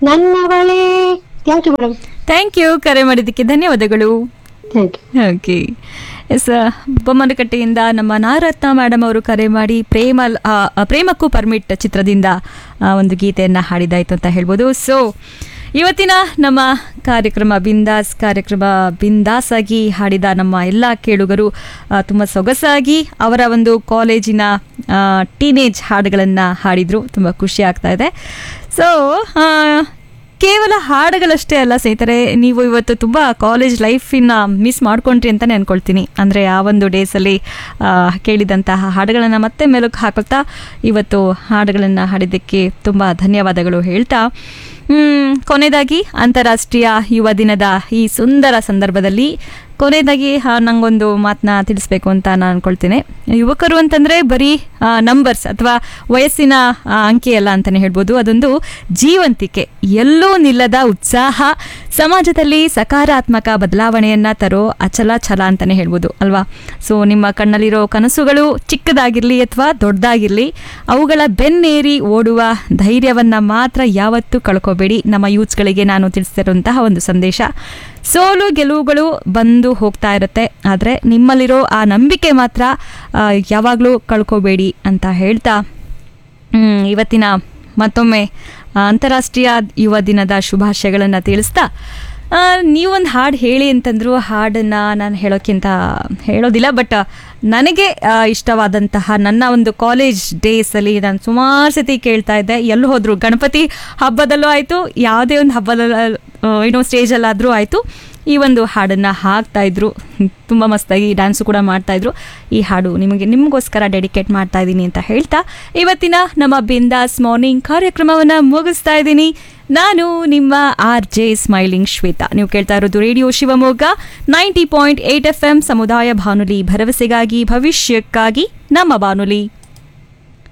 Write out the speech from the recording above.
ನನ್ನವಳೇ thank you madam thank you ಕರೆ ಮಾಡಿದ್ದಕ್ಕೆ ಧನ್ಯವಾದಗಳು ಥ್ಯಾಂಕ್ ಯು ಓಕೆ ಎಸ್ ಬೊಮ್ಮನಕಟ್ಟೆಯಿಂದ ನಮ್ಮ ನಾರತ್ನ ಮೇಡಮ್ ಅವರು ಕರೆ ಮಾಡಿ ಪ್ರೇಮ ಆ, ಆ, ಪ್ರೇಮಕ್ಕೂ ಪರ್ಮಿಟ್ ಚಿತ್ರದಿಂದ ಆ, ಒಂದು ಗೀತೆಯನ್ನು ಹಾಡಿದಾಯ್ತು ಅಂತ ಹೇಳ್ಬೋದು ಸೊ ಇವತ್ತಿನ ನಮ್ಮ ಕಾರ್ಯಕ್ರಮ ಬಿಂದಾಸ್ ಕಾರ್ಯಕ್ರಮ ಬಿಂದಾಸ್ ಆಗಿ ಹಾಡಿದ ನಮ್ಮ ಎಲ್ಲ ಕೇಳುಗರು ಆ, ತುಂಬ ಸೊಗಸಾಗಿ ಅವರ ಒಂದು ಕಾಲೇಜಿನ ಟೀನೇಜ್ ಹಾಡುಗಳನ್ನು ಹಾಡಿದರು ತುಂಬ ಖುಷಿ ಆಗ್ತಾ ಇದೆ ಸೊ ಕೇವಲ ಹಾಡುಗಳಷ್ಟೇ ಅಲ್ಲ ಸ್ನೇಹಿತರೆ ನೀವು ಇವತ್ತು ತುಂಬ ಕಾಲೇಜ್ ಲೈಫಿನ ಮಿಸ್ ಮಾಡ್ಕೊಂಡ್ರಿ ಅಂತಲೇ ಅನ್ಕೊಳ್ತೀನಿ ಅಂದರೆ ಆ ಒಂದು ಡೇಸಲ್ಲಿ ಕೇಳಿದಂತಹ ಹಾಡುಗಳನ್ನು ಮತ್ತೆ ಮೆಲುಕು ಹಾಕುತ್ತಾ ಇವತ್ತು ಹಾಡುಗಳನ್ನು ಹಾಡಿದ್ದಕ್ಕೆ ತುಂಬ ಧನ್ಯವಾದಗಳು ಹೇಳ್ತಾ ಹ್ಮ್, ಕೊನೆಯದಾಗಿ ಅಂತಾರಾಷ್ಟ್ರೀಯ ಯುವ ದಿನದ ಈ ಸುಂದರ ಸಂದರ್ಭದಲ್ಲಿ ಕೊನೆಯದಾಗಿ ಆ, ನಂಗೊಂದು ಮಾತನ್ನ ತಿಳಿಸ್ಬೇಕು ಅಂತ ನಾನು ಅನ್ಕೊಳ್ತೀನಿ ಯುವಕರು ಅಂತಂದರೆ ಬರೀ ನಂಬರ್ಸ್ ಅಥವಾ ವಯಸ್ಸಿನ ಆ, ಅಂಕಿ ಅಲ್ಲ ಅಂತಲೇ ಹೇಳ್ಬೋದು ಅದೊಂದು ಜೀವಂತಿಕೆ ಎಲ್ಲೂ ನಿಲ್ಲದ ಉತ್ಸಾಹ ಸಮಾಜದಲ್ಲಿ ಸಕಾರಾತ್ಮಕ ಬದಲಾವಣೆಯನ್ನು ತರೋ ಅಚಲ ಛಲ ಅಂತಲೇ ಹೇಳ್ಬೋದು ಅಲ್ವಾ ಸೊ ನಿಮ್ಮ ಕಣ್ಣಲ್ಲಿರೋ ಕನಸುಗಳು ಚಿಕ್ಕದಾಗಿರಲಿ ಅಥವಾ ದೊಡ್ಡದಾಗಿರಲಿ ಅವುಗಳ ಬೆನ್ನೇರಿ ಓಡುವ ಧೈರ್ಯವನ್ನು ಮಾತ್ರ ಯಾವತ್ತೂ ಕಳ್ಕೋಬೇಡಿ ನಮ್ಮ ಯೂತ್ಸ್ಗಳಿಗೆ ನಾನು ತಿಳಿಸ್ತಿರುವಂತಹ ಒಂದು ಸಂದೇಶ ಸೋಲು ಗೆಲುವುಗಳು ಬಂದು ಹೋಗ್ತಾ ಇರುತ್ತೆ ಆದರೆ ನಿಮ್ಮಲ್ಲಿರೋ ಆ ನಂಬಿಕೆ ಮಾತ್ರ ಯಾವಾಗಲೂ ಕಳ್ಕೋಬೇಡಿ ಅಂತ ಹೇಳ್ತಾ ಹ್ಮ್, ಇವತ್ತಿನ ಮತ್ತೊಮ್ಮೆ ಆ, ಅಂತಾರಾಷ್ಟ್ರೀಯ ಯುವ ದಿನದ ಶುಭಾಶಯಗಳನ್ನು ತಿಳಿಸ್ತಾ ಆ, ನೀವೊಂದು ಹಾಡು ಹೇಳಿ ಅಂತಂದ್ರು ಹಾಡನ್ನು ನಾನು ಹೇಳೋಕ್ಕಿಂತ ಹೇಳೋದಿಲ್ಲ ಬಟ್ ನನಗೆ ಆ, ಇಷ್ಟವಾದಂತಹ ನನ್ನ ಒಂದು ಕಾಲೇಜ್ ಡೇಸಲ್ಲಿ ನಾನು ಸುಮಾರು ಸತಿ ಕೇಳ್ತಾ ಇದ್ದೆ ಎಲ್ಲಿ ಹೋದ್ರು ಗಣಪತಿ ಹಬ್ಬದಲ್ಲೂ ಆಯಿತು ಯಾವುದೇ ಒಂದು ಹಬ್ಬದಲ್ಲ ಏನೋ ಸ್ಟೇಜಲ್ಲಾದರೂ ಆಯಿತು ಈ ಒಂದು ಹಾಡನ್ನು ಹಾಕ್ತಾ ಇದ್ರು ತುಂಬ ಮಸ್ತಾಗಿ ಡ್ಯಾನ್ಸು ಕೂಡ ಮಾಡ್ತಾ ಇದ್ರು ಈ ಹಾಡು ನಿಮಗೆ ನಿಮಗೋಸ್ಕರ ಡೆಡಿಕೇಟ್ ಮಾಡ್ತಾ ಇದ್ದೀನಿ ಅಂತ ಹೇಳ್ತಾ ಇವತ್ತಿನ ನಮ್ಮ ಬಿಂದಾಸ್ ಮಾರ್ನಿಂಗ್ ಕಾರ್ಯಕ್ರಮವನ್ನು ಮುಗಿಸ್ತಾ ಇದ್ದೀನಿ ನಾನು ನಿಮ್ಮ ಆರ್ ಜೆ ಸ್ಮೈಲಿಂಗ್ ಶ್ವೇತಾ ನೀವು ಕೇಳ್ತಾ ಇರೋದು radio Shivamogga ninety point eight F M ಸಮುದಾಯ ಬಾನುಲಿ ಭರವಸೆಗಾಗಿ ಭವಿಷ್ಯಕ್ಕಾಗಿ ನಮ್ಮ ಬಾನುಲಿ